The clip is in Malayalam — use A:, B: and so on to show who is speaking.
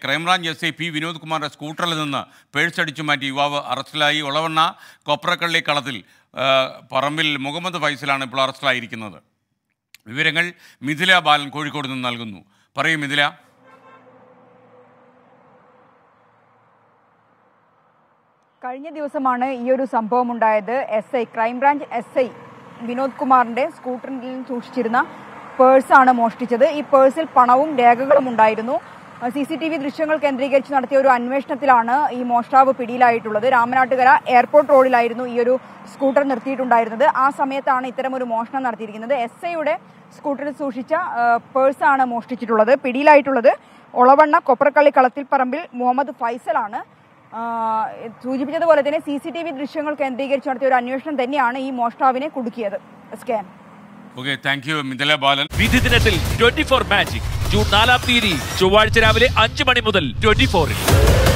A: crime branch S I P Vinod കുമാറിന്റെ സ്കൂട്ടറിൽ നിന്ന് പേഴ്സ് അടിച്ചു മാറ്റി യുവാവ് അറസ്റ്റിലായി ഒളവണ്ണ കൊപ്രക്കള്ളി കളത്തിൽ ആ, പറമ്പിൽ മുഹമ്മദ് ഫൈസലാണ് ഇപ്പോൾ അറസ്റ്റിലായിരിക്കുന്നത് വിവരങ്ങൾ മിഥില ബാലൻ കോഴിക്കോട് നിന്ന് നൽകുന്നു പറയൂ മിഥില
B: കഴിഞ്ഞ ദിവസമാണ് ഈ ഒരു സംഭവം ഉണ്ടായത് S I crime branch S I Vinod കുമാറിന്റെ സ്കൂട്ടറിൽ സൂക്ഷിച്ചിരുന്ന പേഴ്സാണ് മോഷ്ടിച്ചത് ഈ പേഴ്സിൽ പണവും രേഖകളും ഉണ്ടായിരുന്നു സി സി ടി വി ദൃശ്യങ്ങൾ കേന്ദ്രീകരിച്ച് നടത്തിയ ഒരു അന്വേഷണത്തിലാണ് ഈ മോഷ്ടാവ് പിടിയിലായിട്ടുള്ളത് രാമനാട്ടുകര എയർപോർട്ട് റോഡിലായിരുന്നു ഈ ഒരു സ്കൂട്ടർ നിർത്തിയിട്ടുണ്ടായിരുന്നത് ആ സമയത്താണ് ഇത്തരം ഒരു മോഷണം നടത്തിയിരിക്കുന്നത് എസ് ഐയുടെ സ്കൂട്ടറിൽ സൂക്ഷിച്ച ആ, പേഴ്സാണ് മോഷ്ടിച്ചിട്ടുള്ളത് പിടിയിലായിട്ടുള്ളത് ഒളവണ്ണ കൊപ്രക്കള്ളി കളത്തിൽ പറമ്പിൽ മുഹമ്മദ് ഫൈസലാണ് ആ, സൂചിപ്പിച്ചതുപോലെ തന്നെ സി സി ടി വി ദൃശ്യങ്ങൾ കേന്ദ്രീകരിച്ച് നടത്തിയ ഒരു അന്വേഷണം തന്നെയാണ് ഈ മോഷ്ടാവിനെ കുടുക്കിയത് scan
A: okay thank you Mithila Balan
C: വിധി ദിനത്തിൽ ട്വന്റി ഫോർ മാജിക് ജൂൺ നാലാം തീയതി ചൊവ്വാഴ്ച രാവിലെ അഞ്ച് മണി മുതൽ ട്വന്റി ഫോറിൽ